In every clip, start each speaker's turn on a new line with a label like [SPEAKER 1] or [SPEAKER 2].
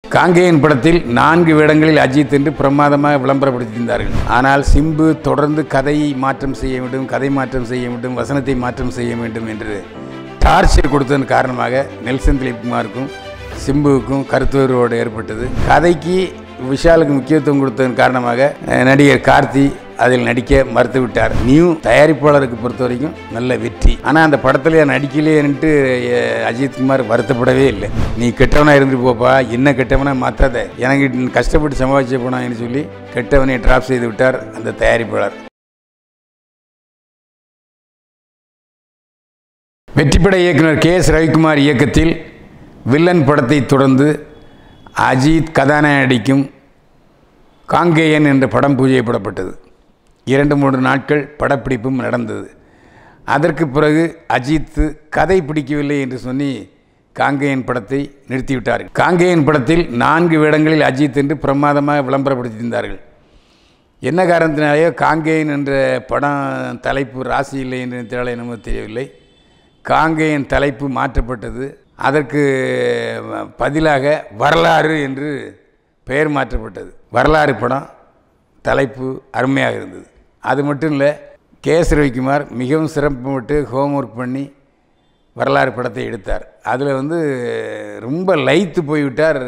[SPEAKER 1] காங்கேயன் படத்தில் நான்கு வேடங்களில் அஜித் என்று பிரமாதமாக விளம்பரப்படுத்தியிருந்தார்கள் ஆனால் சிம்பு தொடர்ந்து கதையை மாற்றம் செய்ய வேண்டும் கதை மாற்றம் செய்ய வேண்டும் வசனத்தை மாற்றம் செய்ய வேண்டும் என்று டார்ச்சர் கொடுத்ததன் காரணமாக நெல்சன் திலீப்குமாருக்கும் சிம்புவுக்கும் கருத்து வேறுபாடு ஏற்பட்டது கதைக்கு விஷாலுக்கு முக்கியத்துவம் கொடுத்ததன் காரணமாக அஹ், நடிகர் கார்த்தி அதில் நடிக்க மறுத்துவிட்டார் நியூ தயாரிப்பாளருக்கு பொறுத்த வரைக்கும் நல்ல வெற்றி ஆனால் அந்த படத்துல நடிக்கலையேன்ட்டு அஹ், அஜித்குமார் வருத்தப்படவே இல்லை நீ கெட்டவனா இருந்துட்டு போப்பா என்ன கெட்டவனா மாற்றாத எனக்கு கஷ்டப்பட்டு சமாளிச்சு போனான்னு சொல்லி கெட்டவனை டிராப் செய்து விட்டார் அந்த தயாரிப்பாளர் வெற்றிப்பட இயக்குனர் கே எஸ் ரவிக்குமார் இயக்கத்தில் வில்லன் படத்தை தொடர்ந்து அஜித் கதாநாயகன் நடிக்கும் காங்கேயன் என்ற படம் பூஜைப்படப்பட்டது இரண்டு மூன்று நாட்கள் படப்பிடிப்பும் நடந்தது அதற்கு பிறகு அஜித் கதை பிடிக்கவில்லை என்று சொல்லி காங்கேயன் படத்தை நிறுத்திவிட்டார்கள் காங்கேயன் படத்தில் நான்கு வேடங்களில் அஜித் என்று பிரமாதமாக விளம்பரப்படுத்தியிருந்தார்கள் என்ன காரணத்தினாலேயோ காங்கேயன் என்ற படம் தலைப்பு ராசி இல்லை என்று நினைத்தாலே என்னமோ தெரியவில்லை காங்கேயன் தலைப்பு மாற்றப்பட்டது அதற்கு பதிலாக வரலாறு என்று பெயர் மாற்றப்பட்டது வரலாறு படம் தலைப்பு அருமையாக இருந்தது அது மட்டும் இல்லை கே எஸ் ரவிக்குமார் மிகவும் சிறப்புப்பட்டு ஹோம்ஒர்க் பண்ணி வரலாறு படத்தை எடுத்தார் அதில் வந்து ரொம்ப லயித்து போய்விட்டார்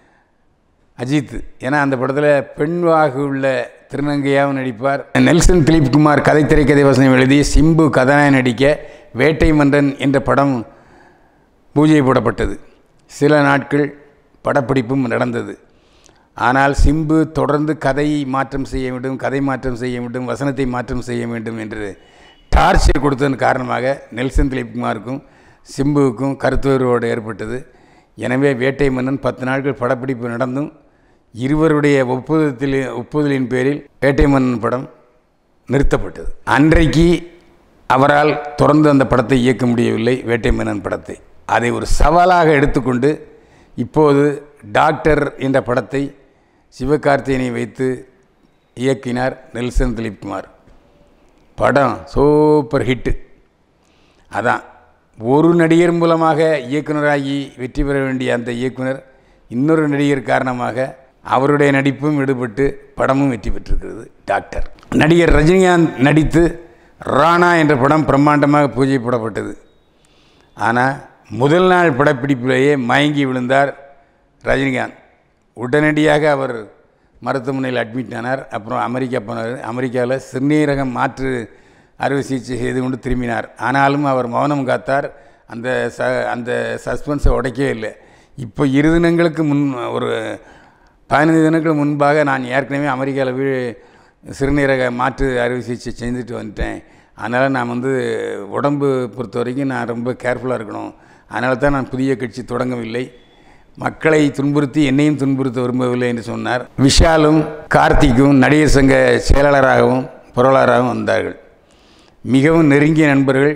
[SPEAKER 1] அஜித் ஏன்னா அந்த படத்தில் பெண்வாக உள்ள திருநங்கையாகவும் நடிப்பார் நெல்சன் திலீப்குமார் கதை திரைக்கதை வசனம் எழுதி சிம்பு கதாநாயகன் நடிக்க வேட்டை மன்றன் என்ற படம் பூஜை போடப்பட்டது சில நாட்கள் படப்பிடிப்பும் நடந்தது ஆனால் சிம்பு தொடர்ந்து கதையை மாற்றம் செய்ய வேண்டும் கதை மாற்றம் செய்ய வேண்டும் வசனத்தை மாற்றம் செய்ய வேண்டும் என்று டார்ச்சர் கொடுத்ததன் காரணமாக நெல்சன் திலீப்குமாருக்கும் சிம்புவுக்கும் கருத்து வேறுபாடு ஏற்பட்டது எனவே வேட்டை மன்னன் பத்து நாட்கள் படப்பிடிப்பு நடந்தும் இருவருடைய ஒப்புதத்தில் ஒப்புதலின் பேரில் வேட்டை மன்னன் படம் நிறுத்தப்பட்டது அன்றைக்கு அவரால் தொடர்ந்து அந்த படத்தை இயக்க முடியவில்லை வேட்டை மன்னன் படத்தை அதை ஒரு சவாலாக எடுத்துக்கொண்டு இப்போது டாக்டர் என்ற படத்தை சிவகார்த்திகேயனை வைத்து இயக்கினார் நெல்சன் திலீப்குமார் படம் சூப்பர் ஹிட்டு அதான் ஒரு நடிகர் மூலமாக இயக்குனராகி வெற்றி பெற வேண்டிய அந்த இயக்குனர் இன்னொரு நடிகர் காரணமாக அவருடைய நடிப்பும் ஈடுபட்டு படமும் வெற்றி பெற்றிருக்கிறது டாக்டர் நடிகர் ரஜினிகாந்த் நடித்து ராணா என்ற படம் பிரம்மாண்டமாக பூஜை போடப்பட்டது ஆனால் முதல் நாள் படப்பிடிப்பிலேயே மயங்கி விழுந்தார் ரஜினிகாந்த் உடனடியாக அவர் மருத்துவமனையில் அட்மிட் ஆனார் அப்புறம் அமெரிக்கா போனார் அமெரிக்காவில் சிறுநீரகம் மாற்று அறுவை சிகிச்சை செய்து கொண்டு திரும்பினார் ஆனாலும் அவர் மௌனம் காத்தார் அந்த ச அந்த சஸ்பென்ஸை உடைக்கவே இல்லை இப்போ இரு தினங்களுக்கு முன் ஒரு பதினைந்து தினங்களுக்கு முன்பாக நான் ஏற்கனவே அமெரிக்காவில் வீ சிறுநீரக மாற்று அறுவை சிகிச்சை செஞ்சுட்டு வந்துட்டேன் அதனால் நான் வந்து உடம்பு பொறுத்த வரைக்கும் நான் ரொம்ப கேர்ஃபுல்லாக இருக்கணும் அதனால தான் நான் புதிய கட்சி தொடங்கவில்லை மக்களை துன்புறுத்தி என்னையும் துன்புறுத்த விரும்பவில்லை என்று சொன்னார் விஷாலும் கார்த்திக்கும் நடிகர் சங்க செயலாளராகவும் பொருளாளராகவும் வந்தார்கள் மிகவும் நெருங்கிய நண்பர்கள்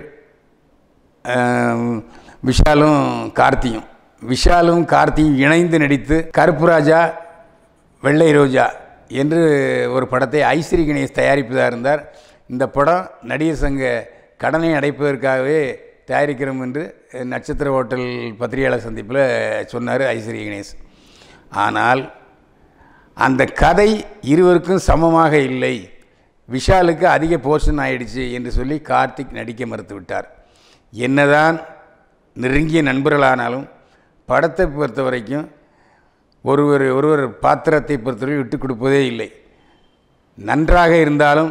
[SPEAKER 1] ஆஹ், விஷாலும் கார்த்தியும் விஷாலும் கார்த்தியும் இணைந்து நடித்து கருப்பு ராஜா வெள்ளை ரோஜா என்று ஒரு படத்தை ஐஸ்வரி கணேஷ் தயாரிப்பதாக இருந்தார் இந்த படம் நடிகர் சங்க கடனை அடைப்பதற்காகவே தயாரிக்கிறோம் என்று நட்சத்திர ஹோட்டல் பத்திரிகையாளர் சந்திப்பில் சொன்னார் ஐஸ்வரி கணேஷ் ஆனால் அந்த கதை இருவருக்கும் சமமாக இல்லை விஷாலுக்கு அதிக போர்ஷன் ஆயிடுச்சு என்று சொல்லி கார்த்திக் நடிக்க மறுத்து விட்டார் என்னதான் நெருங்கிய நண்பர்களானாலும் படத்தை பொறுத்த வரைக்கும் ஒருவர் ஒருவர் பாத்திரத்தை பொறுத்தவரை விட்டு கொடுப்பதே இல்லை நன்றாக இருந்தாலும்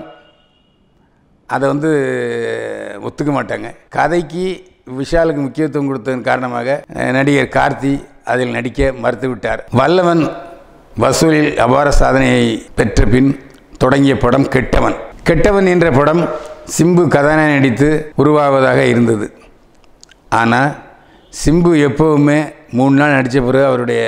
[SPEAKER 1] அதை வந்து ஒத்துக்க மாட்டாங்க கதைக்கு விஷாலுக்கு முக்கியத்துவம் கொடுத்ததன் காரணமாக அஹ், நடிகர் கார்த்தி அதில் நடிக்க மறுத்துவிட்டார் வல்லவன் வசூலில் அபார சாதனையை பெற்ற பின் தொடங்கிய படம் கெட்டவன் கெட்டவன் என்ற படம் சிம்பு கதாநாயகன் நடித்து உருவாவதாக இருந்தது ஆனால் சிம்பு எப்போவுமே மூணு நாள் நடித்த பிறகு அவருடைய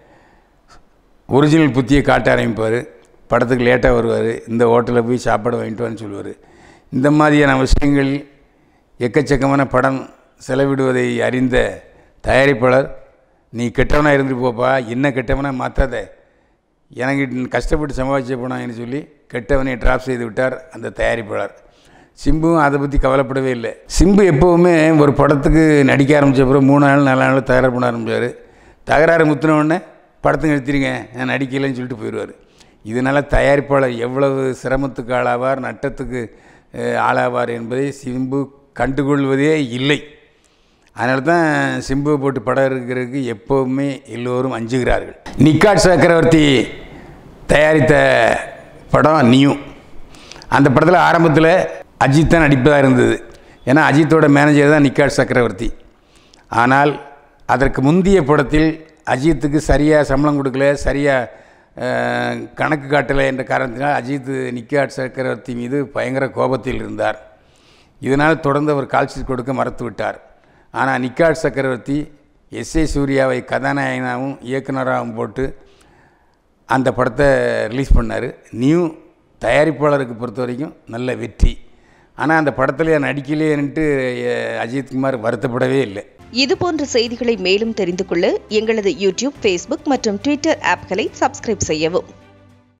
[SPEAKER 1] ஒரிஜினல் புத்தியை காட்ட ஆரம்பிப்பார் படத்துக்கு லேட்டாக வருவார் இந்த ஹோட்டலில் போய் சாப்பாடு வாங்கிட்டு வான்னு சொல்லுவார் இந்த மாதிரியான விஷயங்கள் எக்கச்சக்கமான படம் செலவிடுவதை அறிந்த தயாரிப்பாளர் நீ கெட்டவனாக இருந்துட்டு போப்பா என்ன கெட்டவனாக மாற்றாத எனக்கு கஷ்டப்பட்டு சமாளிச்சு போனாங்கன்னு சொல்லி கெட்டவனை ட்ராப் செய்து விட்டார் அந்த தயாரிப்பாளர் சிம்புவும் அதை பற்றி கவலைப்படவே இல்லை சிம்பு எப்போவுமே ஒரு படத்துக்கு நடிக்க ஆரம்பித்த பிறகு மூணு நாள் நாலு நாள் தகராறு பண்ண ஆரம்பிச்சார் தகராறு முத்தின உடனே படத்தை நிறுத்திடுங்க நான் நடிக்கலைன்னு சொல்லிட்டு போயிடுவார் இதனால் தயாரிப்பாளர் எவ்வளவு சிரமத்துக்கு ஆளாவார் நட்டத்துக்கு அஹ், ஆளாவார் என்பதை சிம்பு கண்டுகொள்வதே இல்லை அதனால தான் சிம்புவை போட்டு படம் இருக்கிறதுக்கு எப்போவுமே எல்லோரும் அஞ்சுகிறார்கள் நிக்காட் சக்கரவர்த்தி தயாரித்த படம் நியூ அந்த படத்தில் ஆரம்பத்தில் அஜித் தான் நடிப்பதாக இருந்தது ஏன்னா அஜித்தோட மேனேஜர் தான் நிக்காட் சக்கரவர்த்தி ஆனால் அதற்கு முந்தைய படத்தில் அஜித்துக்கு சரியாக சம்பளம் கொடுக்கல சரியாக கணக்கு காட்டலை என்ற காரணத்தினால் அஜித் நிக்காட் சக்கரவர்த்தி மீது பயங்கர கோபத்தில் இருந்தார் இதனால் தொடர்ந்து அவர் கால்ஷீட் கொடுக்க மறுத்து விட்டார் ஆனால் நிக்காட் சக்கரவர்த்தி எஸ் ஏ சூர்யாவை கதாநாயகனாகவும் இயக்குனராகவும் போட்டு அந்த படத்தை ரிலீஸ் பண்ணார் நியூ தயாரிப்பாளருக்கு பொறுத்த வரைக்கும் நல்ல வெற்றி ஆனால் அந்த படத்தில் நடிக்கலையேன்ட்டு அஹ், அஜித்குமார் வருத்தப்படவே இல்லை
[SPEAKER 2] இது போன்ற செய்திகளை மேலும் தெரிந்து கொள்ள எங்களது யூடியூப் ஃபேஸ்புக் மற்றும் ட்விட்டர் ஆப்களை சப்ஸ்கிரைப் செய்யவும்